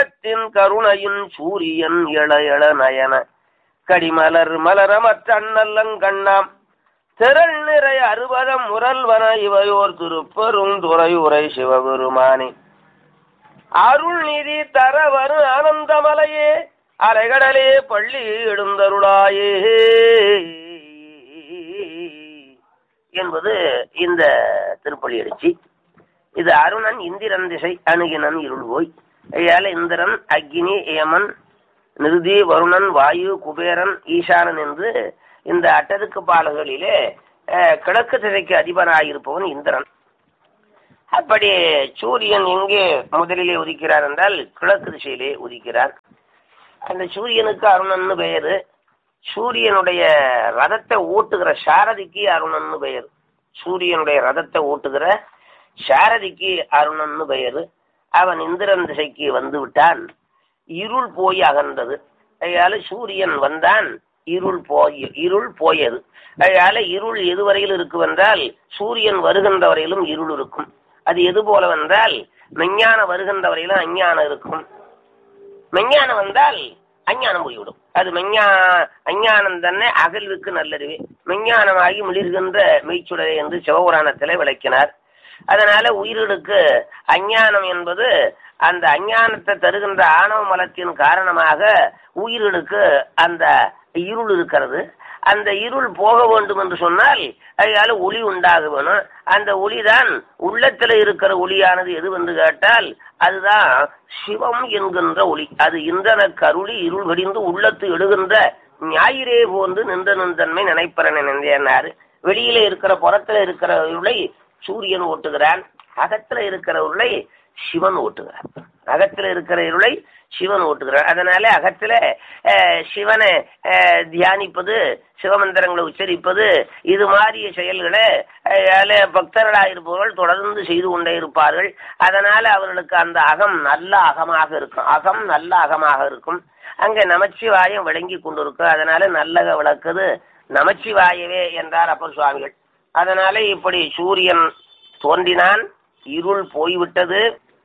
தின் கருணையின் சூரியன் இள இள நயன கடிமலர் மலரமற்றண்ணல்லங்கண்ணாம் திரள் நிறை அறுபதம் முரல்வன இவையோர் திருப்பெரும் துறையுரை சிவபெருமானே அருள் நிதி தர வரும் ஆனந்தமலையே அலைகடலே பள்ளி எழுந்தருளாயே என்பது இந்த திருப்பள்ளி எழுச்சி இது அருணன் இந்திரன் திசை அணுகினன் இருள்வோய் ஐயால இந்திரன் அக்னி ஏமன் நிருதி வருணன் வாயு குபேரன் ஈசானன் என்று இந்த அட்டதுக்கு பாலகளிலே அஹ், கிழக்கு திசைக்கு அதிபனாயிருப்பவன் இந்திரன் அப்படி சூரியன் எங்கே முதலிலே உதிக்கிறார் என்றால் கிழக்கு திசையிலே உதிக்கிறார் அந்த சூரியனுக்கு அருணன்னு பெயரு சூரியனுடைய ரதத்தை ஓட்டுகிற சாரதிக்கு அருணன்னு பெயர் சூரியனுடைய ரதத்தை ஓட்டுகிற சாரதிக்கு அருணன்னு பெயரு அவன் இந்திரன் திசைக்கு வந்து விட்டான் இருள் போய் அகன்றது அதனால சூரியன் வந்தான் இருள் போய் இருள் போயது அதனால இருள் எதுவரையில் இருக்கும் என்றால் சூரியன் வருகின்ற வரையிலும் இருள் இருக்கும் அது எது போலவென்றால் மெஞ்ஞானம் வருகின்ற வரையிலும் அஞ்ஞானம் இருக்கும் மெஞ்ஞானம் வந்தால் அஞ்ஞானம் போய்விடும் அது மெஞ்ஞா அஞ்ஞானம் தானே அகல்வுக்கு நல்லதுவே மெஞ்ஞானமாகி மிளிர்கின்ற மெய்ச்சுடரை என்று சிவபுராணத்திலே விளக்கினார் அதனால உயிர்களுக்கு அஞ்ஞானம் என்பது அந்த அஞ்ஞானத்தை தருகின்ற ஆணவ மலத்தின் காரணமாக உயிர்களுக்கு அந்த இருள் இருக்கிறது அந்த இருள் போக வேண்டும் என்று சொன்னால் அதனால ஒளி உண்டாக வேணும் அந்த ஒளிதான் உள்ளத்தில் இருக்கிற ஒளியானது எது என்று கேட்டால் அதுதான் சிவம் என்கின்ற ஒளி அது இந்திரன கருளி இருள் வடிந்து உள்ளத்து எழுகின்ற ஞாயிறே போன்று நின்ற நின்றன்மை நினைப்பறன் நினைந்தாரு வெளியில இருக்கிற புறத்துல இருக்கிற இருளை சூரியன் ஓட்டுகிறான் அகத்துல இருக்கிற இருளை சிவன் ஓட்டுகிறான் அகத்துல இருக்கிற இருளை சிவன் ஓட்டுகிறான் அதனால அகத்துல அஹ், சிவனை அஹ், தியானிப்பது சிவமந்திரங்களை உச்சரிப்பது இது மாதிரிய செயல்களை அதனால பக்தர்களாயிருப்பவர்கள் தொடர்ந்து செய்து கொண்டே இருப்பார்கள் அதனால அவர்களுக்கு அந்த அகம் நல்ல அகமாக இருக்கும் அகம் நல்ல அகமாக இருக்கும் அங்க நமச்சிவாயம் விளங்கி கொண்டிருக்கும் அதனால நல்லக விளக்குது நமச்சிவாயவே என்றார் அப்பர் சுவாமிகள் அதனால இப்படி சூரியன் தோன்றினான் இருள் போய்விட்டது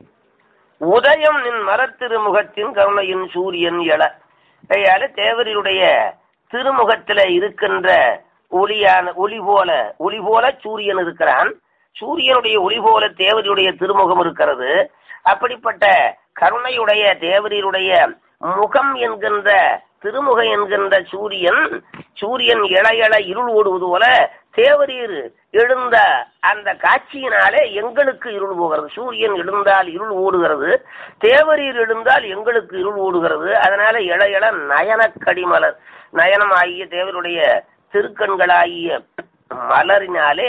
உதயம் நின் மரத்திருமுகத்தின் கருணையின் சூரியன் எழ கையால தேவரியுடைய திருமுகத்துல இருக்கின்ற ஒளியான ஒளி போல ஒளி போல சூரியன் இருக்கிறான் சூரியனுடைய ஒளி போல தேவரியுடைய திருமுகம் இருக்கிறது அப்படிப்பட்ட கருணையுடைய தேவரியுடைய முகம் என்கின்ற திருமுக என்கின்ற சூரியன் சூரியன் இள இள இருள் ஓடுவது போல தேவரீர் எழுந்த அந்த காட்சியினாலே எங்களுக்கு இருள் போகிறது சூரியன் எழுந்தால் இருள் ஓடுகிறது தேவரீர் எழுந்தால் எங்களுக்கு இருள் ஓடுகிறது அதனால இள இள நயன கடிமலர் நயனமாகிய தேவருடைய திருக்கண்களாகிய மலரினாலே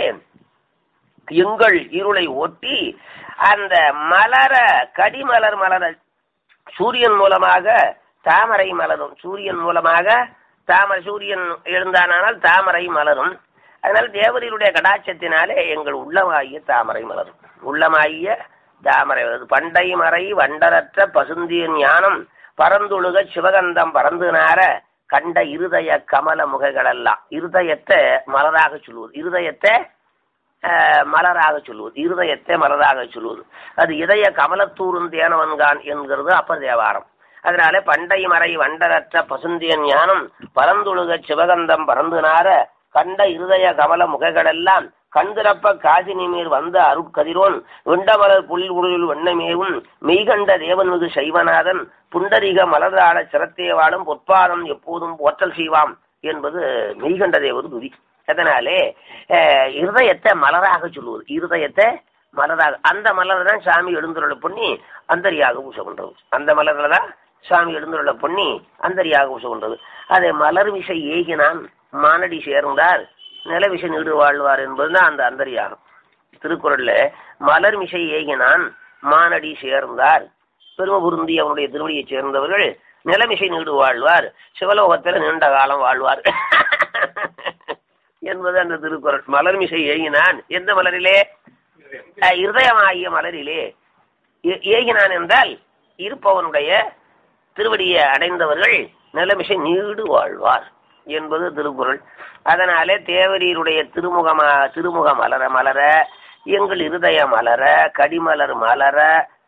எங்கள் இருளை ஒட்டி அந்த மலர கடிமலர் மலர சூரியன் மூலமாக தாமரை மலரும் சூரியன் மூலமாக தாமரை சூரியன் எழுந்தானால் தாமரை மலரும் அதனால தேவரியுடைய கடாட்சத்தினாலே எங்கள் உள்ளமாகிய தாமரை மலரும் உள்ளமாகிய தாமரை மலரும் பண்டை மறை வண்டரற்ற பசுந்தியின் ஞானம் பரந்துழுக சிவகந்தம் பறந்து நார கண்ட இருதய கமல முகைகளெல்லாம் இருதயத்தை மலராக சொல்லுவது இருதயத்தை அஹ், மலராக சொல்லுவது இருதயத்தை மலராக சொல்லுவது அது இதய கமலத்தூரும் தேனவன்கான் என்கிறது அப்ப தேவாரம் அதனால பண்டை மறை வண்டரற்ற பசுந்தியன் ஞானம் பரந்துழுக சிவகந்தம் பறந்து நார கண்ட இருதய கமல முகைகளெல்லாம் கண்திறப்ப காசினி மேல் வந்த அருட்கதிரோன் விண்டமலர் புலில் உருளில் வெண்ணமேவும் மெய்கண்ட தேவன் மிகு சைவநாதன் புண்டரிக மலர்தாள சிரத்தேவாளும் பொற்பாதம் எப்போதும் போற்றல் செய்வாம் என்பது மெய்கண்ட தேவது துதி அதனாலே அஹ், இருதயத்தை மலராக சொல்லுவது இருதயத்தை மலராக அந்த மலர் தான் சாமி எழுந்துருள பண்ணி அந்தரியாக பூசை பண்றது அந்த மலர்ல தான் சாமி எழுந்துருள பண்ணி அந்தரியாக பூசை பண்றது அதை மலர் விசை ஏகினான் மானடி சேர்ந்தார் நிலவிசை நீடு வாழ்வார் என்பதுதான் அந்த அந்தரியாகம் திருக்குறள்ல மலர் மிசை ஏகினான் மானடி சேர்ந்தார் பெரும பொருந்தி அவனுடைய திருவடியைச் சேர்ந்தவர்கள் நிலமிசை நீடு வாழ்வார் சிவலோகத்தில் நீண்ட காலம் வாழ்வார் என்பது அந்த திருக்குறள் மலர் மிசை ஏகினான் எந்த மலரிலே அஹ், இருதயமாகிய மலரிலே ஏ- ஏகினான் என்றால் இருப்பவனுடைய திருவடியை அடைந்தவர்கள் நிலமிசை நீடு வாழ்வார் என்பது திருக்குறள் அதனாலே தேவரீருடைய திருமுகமா திருமுக மலர மலர எங்கள் இருதய மலர கடிமலர் மலர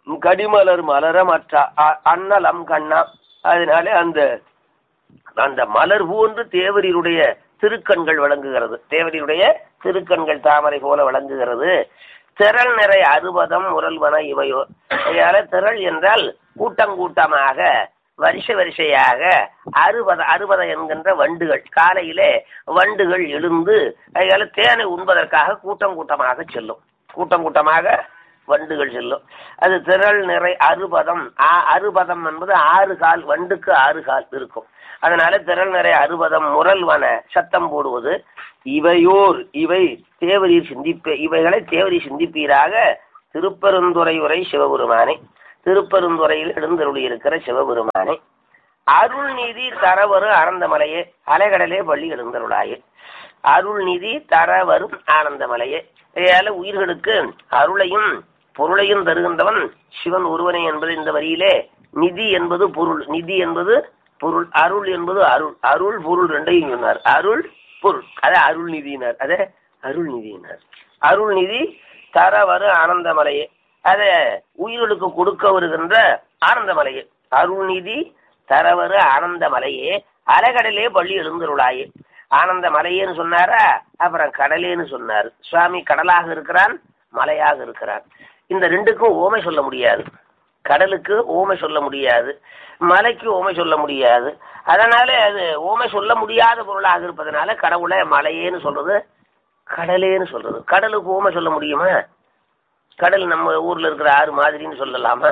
கடிமலர் மலர மற்ற அ- அண்ணலம் கண்ணா அதனால அந்த அந்த மலர் போன்று தேவரியுடைய திருக்கண்கள் வழங்குகிறது தேவரியுடைய திருக்கண்கள் தாமரை போல வழங்குகிறது திரள் நிறை அறுபதம் முரல்வன இவையோ அதனால திரள் என்றால் கூட்டங்கூட்டமாக வரிசை வரிசையாக அறுபத அறுபத என்கின்ற வண்டுகள் காலையிலே வண்டுகள் எழுந்து அதனால தேனை உண்பதற்காக கூட்டம் கூட்டமாக செல்லும் கூட்டம் கூட்டமாக வண்டுகள் செல்லும் அது திரள் நிறை அறுபதம் ஆ- அறுபதம் என்பது ஆறு கால் வண்டுக்கு ஆறு கால் இருக்கும் அதனால திரள் நிறை அறுபதம் முரல்வன சத்தம் போடுவது இவையோர் இவை தேவரீர் சிந்திப்ப இவைகளை தேவரீர் சிந்திப்பீராக திருப்பெருந்துறை உரை சிவபெருமானே திருப்பெருந்துறையில் எழுந்தருளி இருக்கிற சிவபெருமானே அருள்நிதி தரவரு ஆனந்தமலையே அலைகடலே பள்ளி எழுந்தருளாயே அருள்நிதி தரவரும் ஆனந்தமலையே ஏழ உயிர்களுக்கு அருளையும் பொருளையும் தருகின்றவன் சிவன் ஒருவனே என்பது இந்த வரியிலே நிதி என்பது பொருள் நிதி என்பது பொருள் அருள் என்பது அருள் அருள் பொருள் ரெண்டையும் சொன்னார் அருள் பொருள் அதே அருள் நிதியினர் அதே அருள் நிதியினர் அருள் நிதி தரவரு ஆனந்தமலையே அதை உயிர்களுக்கு கொடுக்க வருகின்ற ஆனந்தமலையே அருள்நிதி தரவரு ஆனந்தமலையே அலைகடலே பள்ளி எழுந்தருளாயே ஆனந்த மலையேன்னு சொன்னாரா அப்புறம் கடலேன்னு சொன்னார் சுவாமி கடலாக இருக்கிறான் மலையாக இருக்கிறான் இந்த ரெண்டுக்கும் ஓமை சொல்ல முடியாது கடலுக்கு ஓமை சொல்ல முடியாது மலைக்கு ஓமை சொல்ல முடியாது அதனால அது ஓமை சொல்ல முடியாத பொருளாக இருப்பதனால கடவுளை மலையேன்னு சொல்றது கடலேன்னு சொல்றது கடலுக்கு ஓமை சொல்ல முடியுமா கடல் நம்ம ஊர்ல இருக்கிற ஆறு மாதிரின்னு சொல்லலாமா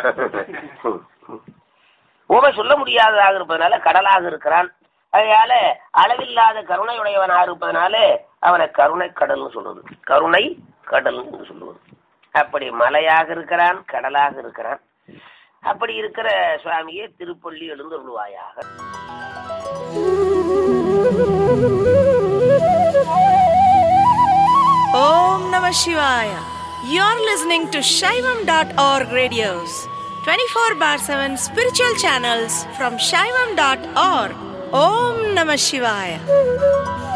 ஓமை சொல்ல முடியாததாக இருப்பதனால கடலாக இருக்கிறான் அதனால அளவில்லாத கருணையுடையவனாக இருப்பதனால அவனை கருணை கடல்னு சொல்றது கருணை கடல் என்று சொல்லுவது அப்படி மலையாக இருக்கிறான் கடலாக இருக்கிறான் அப்படி இருக்கிற சுவாமியே திருப்பள்ளி எழுந்தருள்வாயாக Om Namah Shivaya. You're listening to Shaivam.org radios, 24 bar 7 spiritual channels from Shaivam.org. Om Namah Shivaya.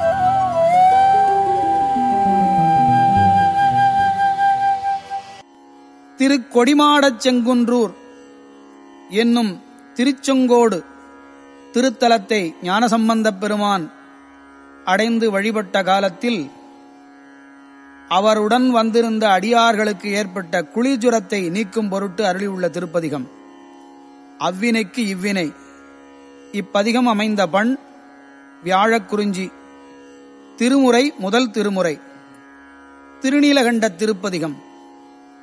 திரு கொடிமாடச் செங்குன்றூர் என்னும் திருச்செங்கோடு திருத்தலத்தை ஞானசம்பந்தப் பெருமான் அடைந்து வழிபட்ட காலத்தில் அவருடன் வந்திருந்த அடியார்களுக்கு ஏற்பட்ட குளிர்ஜுரத்தை நீக்கும் பொருட்டு அருளியுள்ள திருப்பதிகம் அவ்வினைக்கு இவ்வினை இப்பதிகம் அமைந்த பண் வியாழக்குறிஞ்சி திருமுறை முதல் திருமுறை திருநீலகண்ட திருப்பதிகம்